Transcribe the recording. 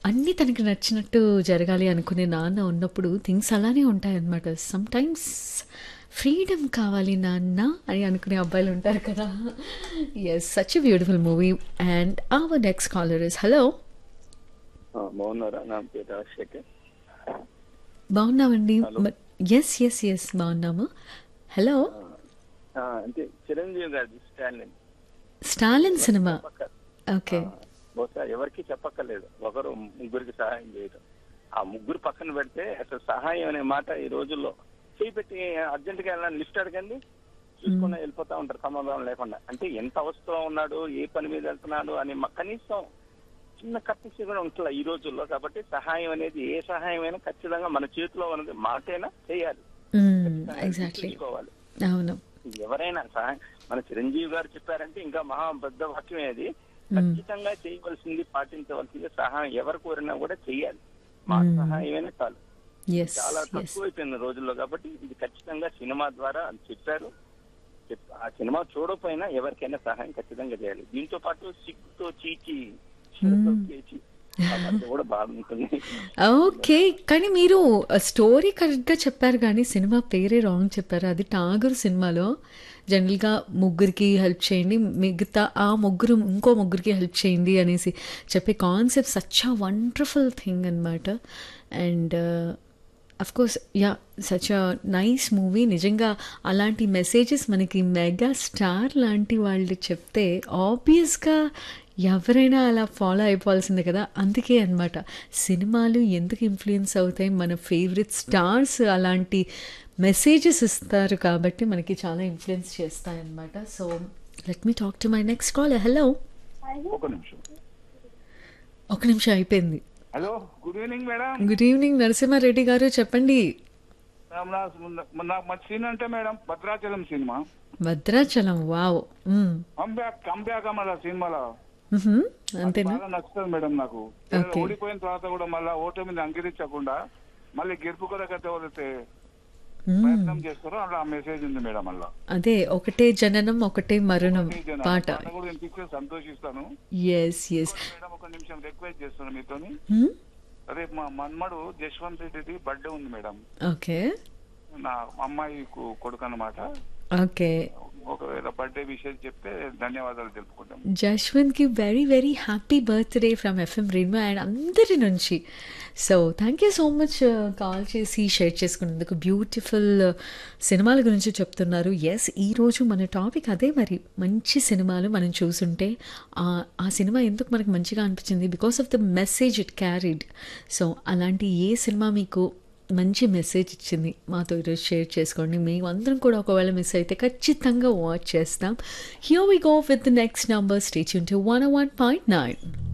అన్నీ తనకి నచ్చినట్టు జరగాలి అనుకునే నాన్న ఉన్నప్పుడు థింగ్స్ అలానే ఉంటాయన్నమాట సమ్టైమ్స్ ఫ్రీడమ్ కావాలి నాన్న అని అనుకునే అబ్బాయిలు ఉంటారు కదా yes such beautiful movie and our next caller is hello ఆ, బాగున్నారా నా పేరు రాజశేఖర్ బాగున్నామండి Hello. ఎస్ ఎస్ ఎస్ బాగున్నాము హలో ఆ, అంటే చిరంజీవి గారి స్టాలిన్ స్టాలిన్ సినిమా ఓకే బహుశా ఎవరికి చెప్పక్కర్లేదు ఒకరు ముగ్గురికి సహాయం చేయడం ఆ ముగ్గురు పక్కన పెడితే అసలు సహాయం అనే మాట ఈ రోజుల్లో చేయి పెట్టి అర్జెంట్ గా వెళ్ళాలని లిఫ్ట్ అడగండి చూసుకుని వెళ్ళిపోతా ఉంటారు సమాధానం లేకుండా అంటే ఎంత అవస్థలో ఉన్నాడు ఏ పని మీద వెళ్తున్నాడు అని మ- కనీసం చిన్న కప్పిసి కూడా ఉంటుందా ఈ రోజుల్లో కాబట్టి సహాయం అనేది ఏ సహాయం అయినా ఖచ్చితంగా మన చేతిలో ఉన్నది మాటైనా చేయాలి ఎగ్జాక్ట్లీ తీసుకోవాలి అవును ఎవరైనా సహాయం మన చిరంజీవి గారు చెప్పారంటే ఇంకా మహా పెద్ద వాక్యమే అది ఖచ్చితంగా చేయవలసింది పాటించవలసింది సహాయం ఎవరు కోరినా కూడా చెయ్యాలి మా సహాయమైనా చాలు ఎస్ చాలా ఎస్ తక్కువ అయిపోయింది రోజుల్లో కాబట్టి ఇది ఖచ్చితంగా సినిమా ద్వారా అది చెప్పారు చెప్- ఆ సినిమా చూడకపోయినా ఎవరికైనా సహాయం ఖచ్చితంగా చేయాలి దీంతో పాటు సిగ్గుతో చీచి చీరతో చేచి ఆ మధ్య కూడా బాగుంటుంది ఓకే కానీ మీరు స్టోరీ కరెక్ట్గా చెప్పారు కానీ సినిమా పేరే రాంగ్ చెప్పారు అది టాగర్ సినిమాలో జనరల్గా ముగ్గురికి హెల్ప్ చేయండి మిగతా ఆ ముగ్గురు ఇంకో ముగ్గురికి హెల్ప్ చేయండి అనేసి చెప్పే concept such a wonderful thing అనమాట and of course ya such a nice movie నిజంగా అలాంటి మెసేజెస్ మనకి మెగా స్టార్ లాంటి వాళ్ళు చెప్తే ఆబ్వియస్గా ఎవరైనా అలా ఫాలో అయిపోవాల్సిందే కదా అందుకే అన్నమాట సినిమాలు ఎందుకు ఇన్ఫ్లుయెన్స్ అవుతాయి మన ఫేవరెట్ స్టార్స్ అలాంటి మెసేజెస్ ఇస్తారు కాబట్టి మనకి చాలా ఇన్ఫ్లుయెన్స్ చేస్తాయి అన్నమాట so let me talk to my next call hello ఒక నిమిషం ఒక నిమిషం అయిపోయింది hello good evening madam good evening Narasimha Reddy garu చెప్పండి మేడం, నా- నా- నాకు మంచి సీన్ అంటే madam Bhadrachalam cinema Bhadrachalam wow hmm. Comeback comeback మళ్ళా సినిమాలో మ్హూ. అంతేనా బాగా నచ్చుతుంది మేడం నాకు Okay. ఓడిపోయిన తర్వాత కూడా మళ్ళా ఓటమిని అంగీకరించకుండా మళ్ళీ గెలుపు కొరకు ఎవరైతే మ్మ్. ప్రయత్నం చేస్తారో అలా ఆ మెసేజ్ ఉంది మేడం మళ్ళా అదే ఒకటే జననం ఒకటే మరణం ఈ జన- పాట పాట కూడా వినిపిస్తే సంతోషిస్తాను ఎస్ ఎస్ మేడం ఒక నిమిషం రిక్వెస్ట్ చేస్తాను మీతోని మ్మ్? రేపు మా మన్మడు జశ్వంత్ రెడ్డిది బర్త్డే ఉంది మేడం ఓకే నా అమ్మాయి కు- కొడుకు అన్నమాట ఓకే ఒకవేళ బర్త్డే విషయం చెప్తే ధన్యవాదాలు తెలుపుకుంటాం జశ్వంత్కి very very happy birthday from FM రీన్మో అండ్ అందరి నుంచి so thank you so much call చేసి షేర్ చేసుకున్నందుకు బ్యూటిఫుల్ సినిమాల గురించి చెప్తున్నారు ఎస్ ఈరోజు మన టాపిక్ అదే మరి మంచి సినిమాలు మనం చూసుంటే ఆ- ఆ సినిమా ఎందుకు మనకు మంచిగా అనిపించింది because of the message it carried so అలాంటి ఏ సినిమా మీకు మంచి మెసేజ్ ఇచ్చింది మాతో ఈరోజు షేర్ చేసుకోండి మేము అందరం కూడా ఒకవేళ మిస్ అయితే ఖచ్చితంగా వాచ్ చేస్తాం here we go with the next number stay tuned to one one point nine